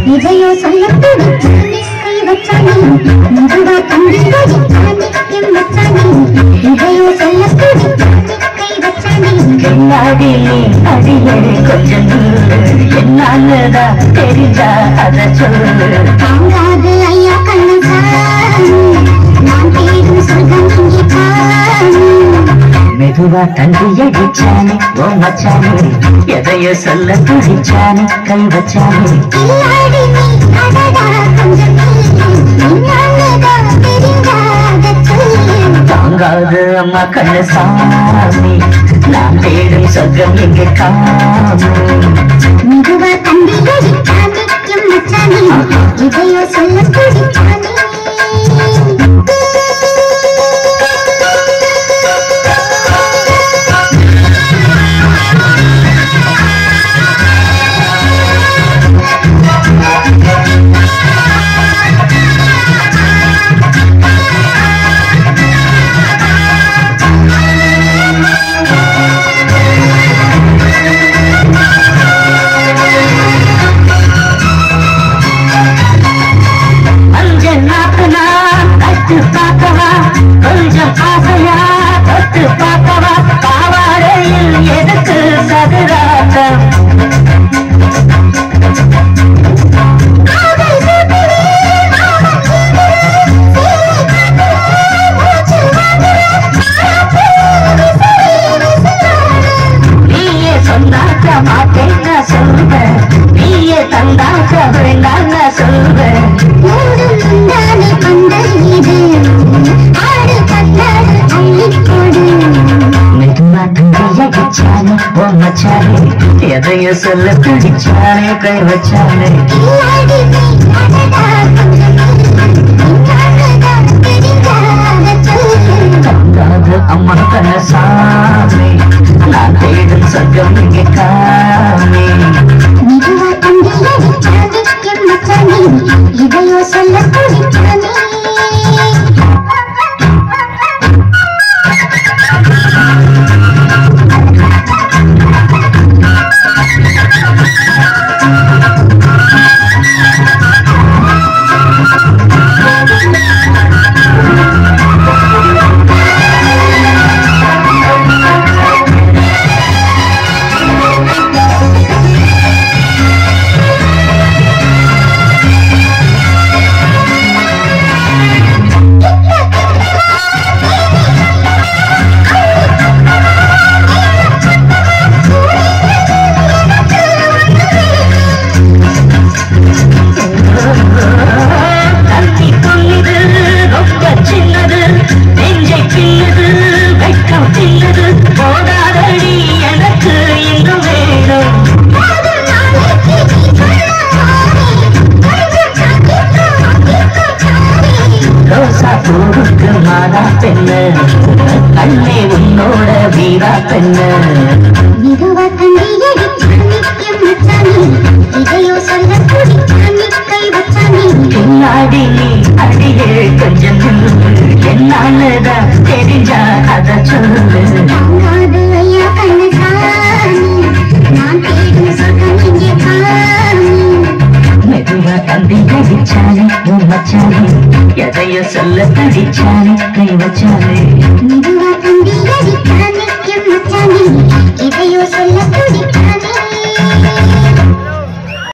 இதையோ சொல்லக்கூடி கை வச்சானே மெதுவா தம்பி வச்சானே எம் வச்சானே இதையோ சொல்லக்கூடி கை வச்சானே பின்னாடி அடியடி கொஞ்சம் என்னாலதான் தெரிஞ்சா அத சொல்லு தாங்காது ஐயா கண்ணசாமி நான் தேடும் சொர்க்கம் இங்கே காணும் மெதுவா தந்தி அடிச்சானே ஓ மச்சானே எதையோ சொல்ல துடிச்சானே கை வச்சானே இல்லாடி நீ அடடா கொஞ்சம் நின்னாலதான் தெரிஞ்சாத சொல்லு தாங்காது அம்மா கண்ணு சாமி நான் தேடும் சொர்க்கம் எங்க காமி மெதுவா தம்பி அடிச்சானே எம் மச்சானே இதையோ சொல்லக்கூடி மஞ்சள் நாக்கு நான் கட்டு பார்க்கவா கொஞ்சம் ஆசையா தொட்டு பார்க்கவா பாவாடையில் எதுக்கு சதுராட்டம் நீயே சொன்னாக்க மாட்டேன்னு சொல்வேன் நீயே தந்தாக்க வேண்டான்னு சொல்வேன் மூடும் முந்தானை பந்தல் இது ஆடு கட்டாடு அள்ளிக் கொடு மெதுவா தந்தி அடிச்சானே ஓ மச்சானே எதையோ சொல்ல பிடிச்சானே கை வச்சானே இல்லாடி நீ அடடா கொஞ்சம் நின்னாலதான் தெரிஞ்சாத சொல்லு தங்காது அம்மா கண்ணசாமி நான் தேடும் சொர்க்கம் இங்கே காமி மெதுவா தம்பி அடிச்சானே எம் மச்சானே இதையோ சொல்ல துடிச்சானே தந்தி துள்ளிது ரொம்ப சின்னது நெஞ்சை பின்னது வெட்கம் தின்னது போதாதடி எனக்கு இன்னும் வேணும் காதல் நாளைக்கு நீ சொல்லாமே கொஞ்சம் காத்திக்கோ காத்திக்கோ ரோசா பூவுக்கு மாதா பெண்ணு கண்ணே உன்னோட வீரா பெண்ணு மெதுவா தண்ணி அடிச்சானே எம் மச்சானே இதையோ சொல்ல துடிச்சானே கை வச்சானே பின்னாடி நீ அடியே கொஞ்சம் நில்லு. என்னாலதான் தெரிஞ்சா அத சொல்லு தாங்காது ஐயா கண்ணசாமி நான் தேடும் சொர்க்கம் இங்கே காணி மெதுவா தந்தி அடிச்சானே உன் மச்சானே எதையோ சொல்ல தடிச்சானே கை வச்சானே மெதுவா